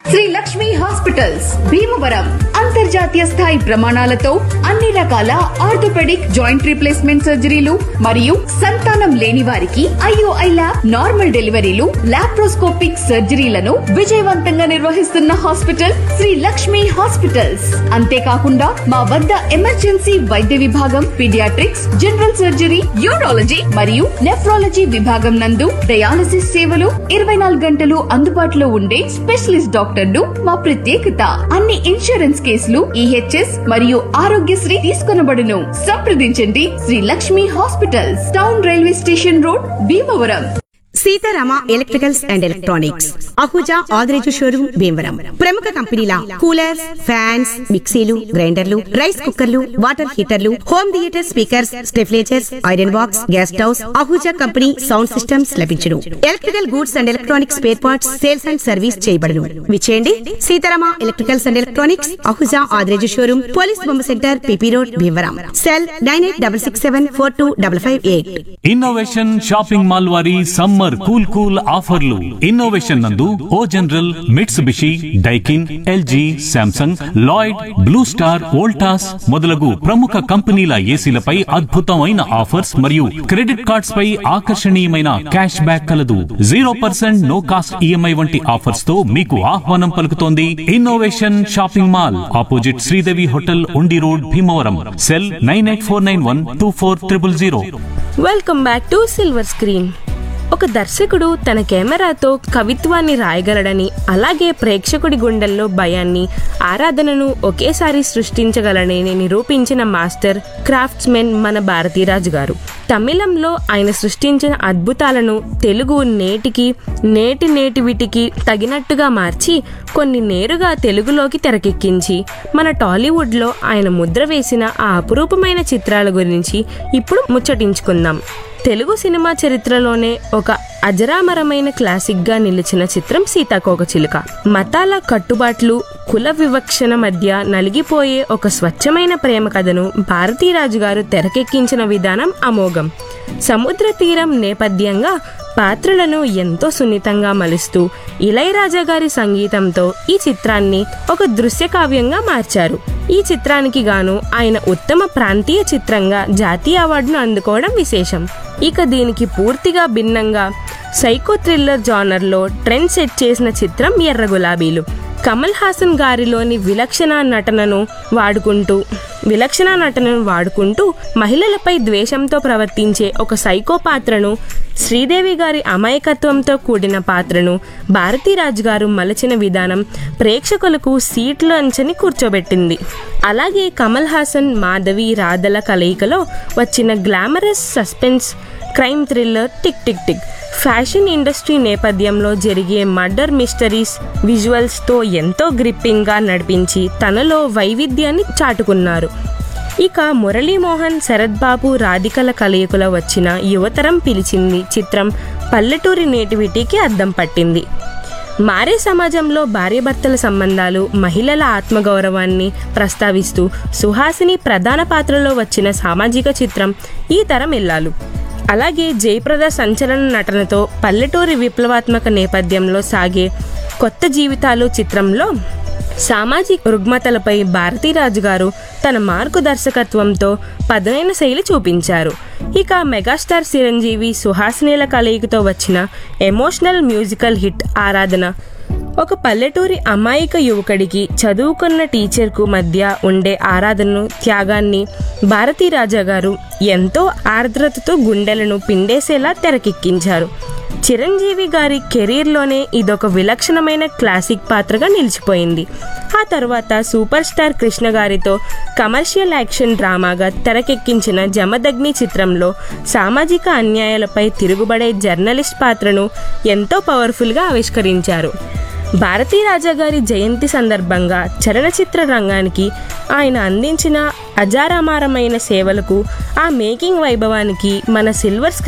Shri Lakshmi hospitals Bhimavaram అంతర్జాతీయ స్థాయి ప్రమాణాలతో అన్ని రకాల ఆర్థోపెడిక్ జాయింట్ రీప్లేస్మెంట్ సర్జరీలు మరియు సంతానం లేని వారికి ఐఓఐ ల్యాబ్ నార్మల్ డెలివరీలు లాప్రోస్కోపిక్ సర్జరీలను విజయవంతంగా నిర్వహిస్తున్న హాస్పిటల్ శ్రీ లక్ష్మి హాస్పిటల్స్ అంతేకాకుండా మా వద్ద ఎమర్జెన్సీ వైద్య విభాగం పీడియాట్రిక్స్ జనరల్ సర్జరీ యూరాలజీ మరియు నెఫ్రాలజీ విభాగం నందు డయాలసిస్ సేవలు ఇరవై నాలుగు గంటలు అందుబాటులో ఉండే స్పెషలిస్ట్ డాక్టర్లు మా ప్రత్యేకత అన్ని ఇన్సూరెన్స్ కేసులు ఈహెచ్ఎస్ మరియు ఆరోగ్యశ్రీ తీసుకొనబడును సంప్రదించండి Sri Lakshmi hospitals town railway station road Bhimavaram Seetharama electricals and electronics Ahuja Adireju showroom Bhimavaram ప్రముఖ కంపెనీల కూలర్స్ ఫ్యాన్స్ మిక్సీలు గ్రైండర్లు రైస్ కుక్కర్లు వాటర్ హీటర్లు హోమ్ థియేటర్ స్పీకర్స్ స్టెఫ్లేచర్స్ iron box gas stoves Ahuja company sound systems లభించును electrical goods and electronics spare parts sales and service చేయబడును విచేయండి Seetharama electricals and electronics Ahuja Adireju showroom police బొమ్మ centre PP road Bhimavaram cell nine eight double six seven four two double five eight innovation shopping mall వారి summer cool cool ఆఫర్లు innovation నందు O general Mitsubishi Daikin LG Samsung Lloyd Blue Star Voltas మొదలగు ప్రముఖ కంపెనీల ఏసీలపై అద్భుతమైన offers మరియు credit cards పై ఆకర్షణీయమైన క్యాష్ బ్యాక్ కలదు zero percent no cost EMI వంటి ఆఫర్స్ తో మీకు ఆహ్వానం పలుకుతోంది innovation shopping mall opposite Sridevi hotel Undi road Bhimavaram cell nine eight four nine one two four triple zero welcome back to silver screen ఒక దర్శకుడు తన కెమెరాతో కవిత్వాన్ని రాయగలడని అలాగే ప్రేక్షకుడి గుండెల్లో భయాన్ని ఆరాధనను ఒకేసారి సృష్టించగలడని నిరూపించిన మాస్టర్ క్రాఫ్ట్స్మెన్ మన భారతీరాజు గారు తమిళంలో ఆయన సృష్టించిన అద్భుతాలను తెలుగు నేటికి నేటి నేటివిటికి తగినట్టుగా మార్చి కొన్ని నేరుగా తెలుగులోకి తెరకెక్కించి మన టాలీవుడ్లో ఆయన ముద్ర వేసిన ఆ అపురూపమైన చిత్రాల గురించి ఇప్పుడు ముచ్చటించుకుందాం తెలుగు సినిమా చరిత్రలోనే ఒక అజరామరమైన క్లాసిక్గా నిలిచిన చిత్రం సీతాకోకచిలుక మతాల కట్టుబాట్లు కుల వివక్షణ మధ్య నలిగిపోయే ఒక స్వచ్ఛమైన ప్రేమ కథను భారతీరాజు గారు తెరకెక్కించిన విధానం అమోఘం సముద్ర తీరం నేపథ్యంగా పాత్రలను ఎంతో సున్నితంగా మలుస్తూ ఇళయరాజా గారి సంగీతంతో ఈ చిత్రాన్ని ఒక దృశ్య కావ్యంగా మార్చారు ఈ చిత్రానికి గాను ఆయన ఉత్తమ ప్రాంతీయ చిత్రంగా జాతీయ అవార్డును అందుకోవడం విశేషం ఇక దీనికి పూర్తిగా భిన్నంగా సైకో థ్రిల్లర్ జానర్లో ట్రెండ్ సెట్ చేసిన చిత్రం ఎర్ర గులాబీలు కమల్ హాసన్ గారిలోని విలక్షణ నటనను వాడుకుంటూ విలక్షణ నటనను వాడుకుంటూ మహిళలపై ద్వేషంతో ప్రవర్తించే ఒక సైకో పాత్రను శ్రీదేవి గారి అమాయకత్వంతో కూడిన పాత్రను భారతీరాజు గారు మలచిన విధానం ప్రేక్షకులకు సీట్లు అంచని కూర్చోబెట్టింది అలాగే కమల్ హాసన్ మాధవి రాధల కలయికలో వచ్చిన glamorous suspense crime thriller tick tick tick fashion industry నేపథ్యంలో జరిగే మర్డర్ మిస్టరీస్ విజువల్స్తో ఎంతో గ్రిప్పింగ్గా నడిపించి తనలో వైవిధ్యాన్ని చాటుకున్నారు ఇక మురళీమోహన్ శరత్ బాబు రాధికల కలయికలో వచ్చిన యువతరం పిలిచింది చిత్రం పల్లెటూరి నేటివిటీకి అద్దం పట్టింది మారే సమాజంలో భార్యాభర్తల సంబంధాలు మహిళల ఆత్మగౌరవాన్ని ప్రస్తావిస్తూ సుహాసిని ప్రధాన పాత్రలో వచ్చిన సామాజిక చిత్రం ఈ తరం ఇల్లాలు అలాగే జయప్రద సంచలన నటనతో పల్లెటూరి విప్లవాత్మక నేపథ్యంలో సాగే కొత్త జీవితాలు చిత్రంలో సామాజిక రుగ్మతలపై భారతీరాజు గారు తన మార్కు దర్శకత్వంతో పదునైన శైలి చూపించారు ఇక మెగాస్టార్ చిరంజీవి సుహాసినీల కలయికతో వచ్చిన ఎమోషనల్ మ్యూజికల్ హిట్ ఆరాధన ఒక పల్లెటూరి అమాయక యువకుడికి చదువుకున్న టీచర్కు మధ్య ఉండే ఆరాధనను త్యాగాన్ని భారతీ రాజా గారు ఎంతో ఆర్ద్రతతో గుండెలను పిండేసేలా తెరకెక్కించారు చిరంజీవి గారి కెరీర్లోనే ఇదొక విలక్షణమైన క్లాసిక్ పాత్రగా నిలిచిపోయింది ఆ తర్వాత సూపర్ స్టార్ కృష్ణ గారితో కమర్షియల్ యాక్షన్ డ్రామాగా తెరకెక్కించిన జమదగ్ని చిత్రంలో సామాజిక అన్యాయాలపై తిరుగుబడే జర్నలిస్ట్ పాత్రను ఎంతో పవర్ఫుల్గా ఆవిష్కరించారు భారతీ రాజా గారి జయంతి సందర్భంగా చలనచిత్ర రంగానికి ఆయన అందించిన అజారామారమైన సేవలకు ఆ మేకింగ్ వైభవానికి మన సిల్వర్ స్క్రీన్